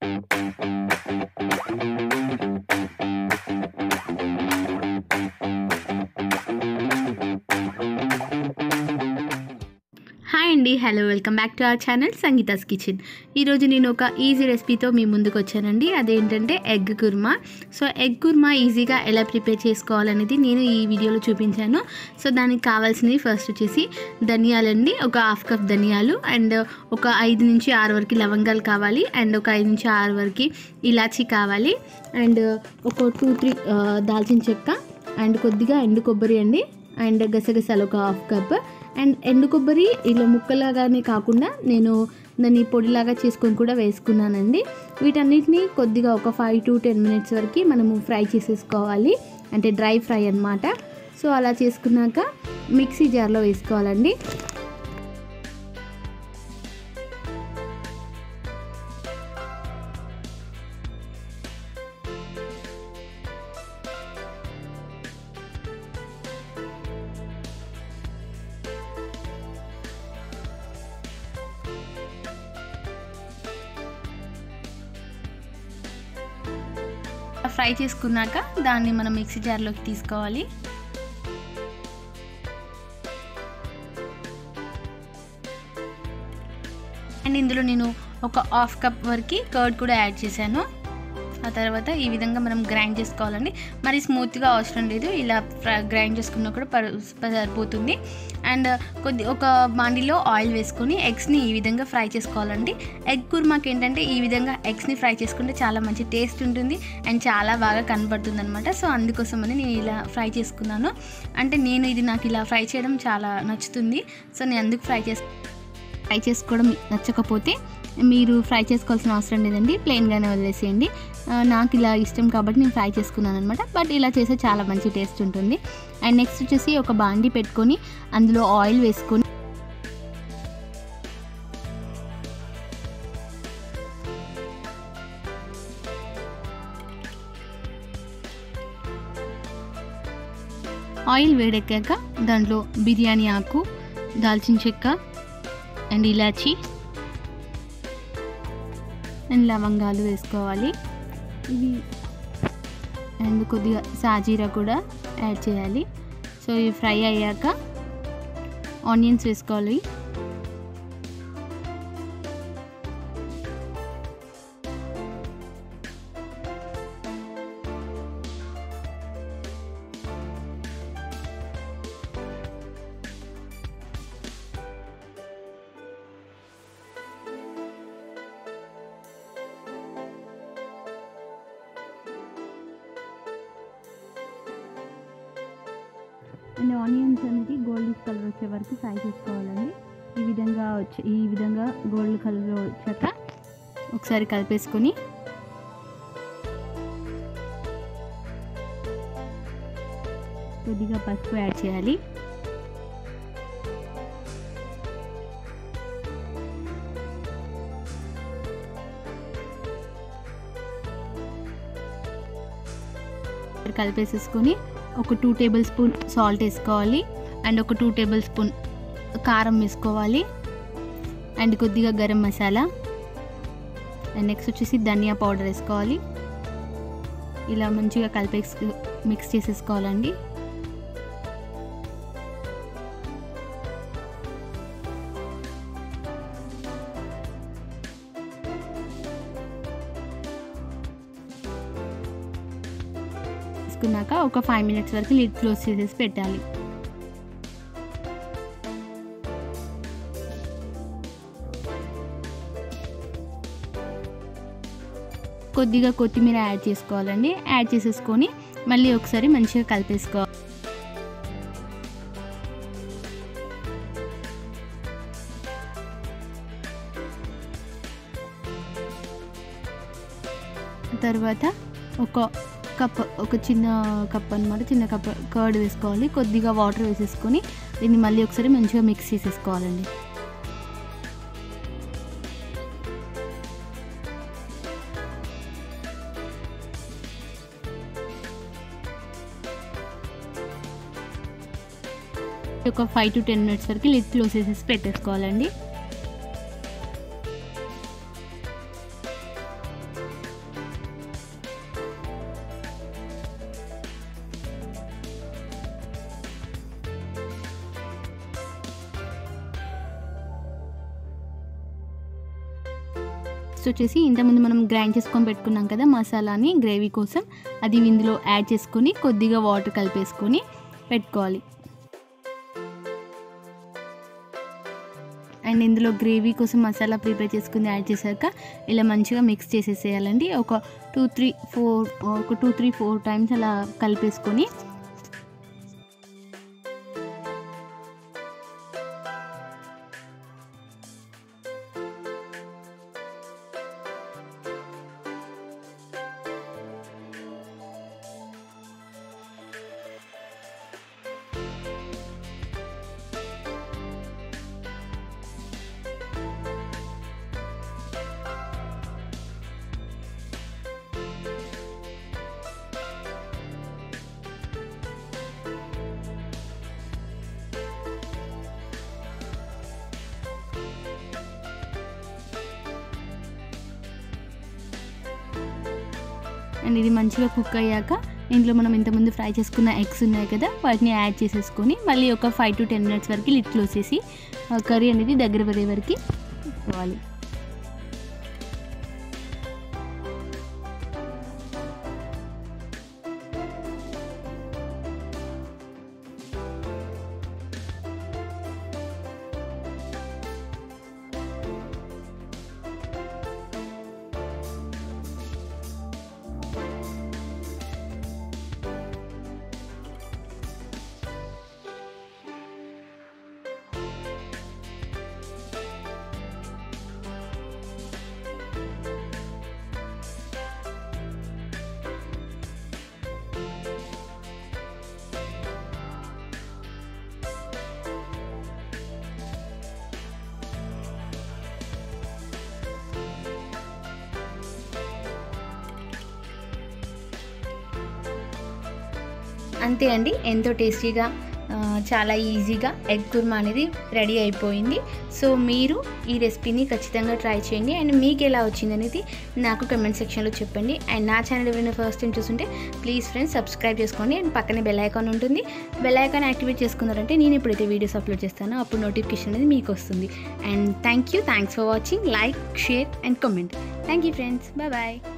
hi అండి hello welcome back to our channel Sangeetha's kitchen ఈరోజు నేను ఒక ఈజీ రెసిపీతో మీ ముందుకు వచ్చానండి అదేంటంటే egg kurma so egg kurma ఈజీగా ఎలా ప్రిపేర్ చేసుకోవాలనేది నేను ఈ వీడియోలో చూపించాను సో దానికి కావాల్సినవి ఫస్ట్ వచ్చేసి ధనియాలండి ఒక హాఫ్ కప్ ధనియాలు అండ్ ఒక ఐదు నుంచి ఆరు వరకు లవంగాలు కావాలి అండ్ ఒక ఐదు నుంచి ఆరు వరకు ఇలాచీ కావాలి అండ్ ఒక టూ త్రీ దాల్చిన చెక్క అండ్ కొద్దిగా ఎండు కొబ్బరి అండి అండ్ గసగసాలు ఒక హాఫ్ కప్ అండ్ ఎండు కొబ్బరి ఇలా ముక్కలాగానే కాకుండా నేను దాన్ని పొడిలాగా చేసుకొని కూడా వేసుకున్నానండి వీటన్నిటిని కొద్దిగా ఒక ఫైవ్ టు టెన్ మినిట్స్ వరకు మనము ఫ్రై చేసేసుకోవాలి అంటే డ్రై ఫ్రై అన్నమాట సో అలా చేసుకున్నాక మిక్సీ జార్లో వేసుకోవాలండి ఫ్రై చేసుకున్నాక దాన్ని మనం మిక్సీ జార్లోకి తీసుకోవాలి అండ్ ఇందులో నేను ఒక హాఫ్ కప్ వరకు కర్డ్ కూడా యాడ్ చేశాను ఆ తర్వాత ఈ విధంగా మనం గ్రైండ్ చేసుకోవాలండి మరి స్మూత్గా అవసరం లేదు ఇలా గ్రైండ్ చేసుకున్నా కూడా పర్ సరిపోతుంది అండ్ కొద్ది ఒక బాండిలో ఆయిల్ వేసుకొని ఎగ్స్ని ఈ విధంగా ఫ్రై చేసుకోవాలండి ఎగ్ కుర్మాకి ఏంటంటే ఈ విధంగా ఎగ్స్ని ఫ్రై చేసుకుంటే చాలా మంచి టేస్ట్ ఉంటుంది అండ్ చాలా బాగా కనబడుతుంది అనమాట సో అందుకోసమని నేను ఇలా ఫ్రై చేసుకున్నాను అంటే నేను ఇది నాకు ఇలా ఫ్రై చేయడం చాలా నచ్చుతుంది సో నేను అందుకు ఫ్రై చేసు ఫ్రై చేసుకోవడం నచ్చకపోతే మీరు ఫ్రై చేసుకోవాల్సిన అవసరం లేదండి ప్లెయిన్గానే వదిలేసేయండి నాకు ఇలా ఇష్టం కాబట్టి నేను ఫ్రై చేసుకున్నాను అనమాట బట్ ఇలా చేస్తే చాలా మంచి టేస్ట్ ఉంటుంది అండ్ నెక్స్ట్ వచ్చేసి ఒక బాండి పెట్టుకొని అందులో ఆయిల్ వేసుకొని ఆయిల్ వేడెక్కాక దాంట్లో బిర్యానీ ఆకు దాల్చిన చెక్క అండ్ ఇలాచి అండ్ లవంగాలు వేసుకోవాలి ఇవి అండ్ కొద్దిగా సాజీరా కూడా యాడ్ చేయాలి సో ఇవి ఫ్రై అయ్యాక ఆనియన్స్ వేసుకోవాలి అండ్ ఆనియన్స్ అనేది గోల్డ్ కలర్ వచ్చే వరకు ఫ్రై చేసుకోవాలండి ఈ విధంగా వచ్చి ఈ విధంగా గోల్డ్ కలర్ వచ్చాక ఒకసారి కలిపేసుకొని కొద్దిగా పసుపు యాడ్ చేయాలి కలిపేసేసుకొని ఒక టూ టేబుల్ స్పూన్ సాల్ట్ వేసుకోవాలి అండ్ ఒక టూ టేబుల్ స్పూన్ కారం వేసుకోవాలి అండ్ కొద్దిగా గరం మసాలా అండ్ నెక్స్ట్ వచ్చేసి ధనియా పౌడర్ వేసుకోవాలి ఇలా మంచిగా కలిపే మిక్స్ చేసేసుకోవాలండి వేసుకున్నాక ఒక ఫైవ్ మినిట్స్ వరకు లిడ్ క్లోజ్ చేసేసి పెట్టాలి కొద్దిగా కొత్తిమీర యాడ్ చేసుకోవాలండి యాడ్ చేసేసుకొని మళ్ళీ ఒకసారి మంచిగా కలిపేసుకోవాలి తర్వాత ఒక కప్ ఒక చిన్న కప్ అనమాట చిన్న కప్ కర్డ్ వేసుకోవాలి కొద్దిగా వాటర్ వేసేసుకొని దీన్ని మళ్ళీ ఒకసారి మంచిగా మిక్స్ చేసేసుకోవాలండి ఒక ఫైవ్ టు టెన్ మినిట్స్ వరకు లిడ్ క్లోజ్ చేసేసి పెట్టేసుకోవాలండి నెక్స్ట్ వచ్చేసి ఇంతకుముందు మనం గ్రైండ్ చేసుకొని పెట్టుకున్నాం కదా మసాలాని గ్రేవీ కోసం అది ఇందులో యాడ్ చేసుకొని కొద్దిగా వాటర్ కలిపేసుకొని పెట్టుకోవాలి అండ్ ఇందులో గ్రేవీ కోసం మసాలా ప్రిపేర్ చేసుకుని యాడ్ చేశాక ఇలా మంచిగా మిక్స్ చేసేసేయాలండి ఒక టూ త్రీ ఫోర్ ఒక టూ త్రీ ఫోర్ టైమ్స్ అలా కలిపేసుకొని అండ్ ఇది మంచిగా కుక్ అయ్యాక ఇందులో మనం ఇంతకుముందు ఫ్రై చేసుకున్న ఎగ్స్ ఉన్నాయి కదా వాటిని యాడ్ చేసేసుకొని మళ్ళీ ఒక ఫైవ్ టు టెన్ మినిట్స్ వరకు లిట్ క్లోజ్ చేసి కర్రీ అనేది దగ్గర పడే వరకు పెట్టుకోవాలి అంతే అండి ఎంతో టేస్టీగా ఆ, చాలా ఈజీగా ఎగ్ కుర్మా అనేది రెడీ అయిపోయింది సో మీరు ఈ రెసిపీని ఖచ్చితంగా ట్రై చేయండి అండ్ మీకు ఎలా వచ్చింది అనేది నాకు కమెంట్ సెక్షన్లో చెప్పండి అండ్ నా ఛానల్ ఎవరైనా ఫస్ట్ టైం చూస్తుంటే ప్లీజ్ ఫ్రెండ్స్ సబ్స్క్రైబ్ చేసుకోండి అండ్ పక్కనే బెల్ ఐకాన్ ఉంటుంది బెల్ ఐకాన్ యాక్టివేట్ చేసుకున్నారంటే నేను ఎప్పుడైతే వీడియోస్ అప్లోడ్ చేస్తానో అప్పుడు నోటిఫికేషన్ అనేది మీకు వస్తుంది and thank you thanks for watching like share and comment thank you friends bye bye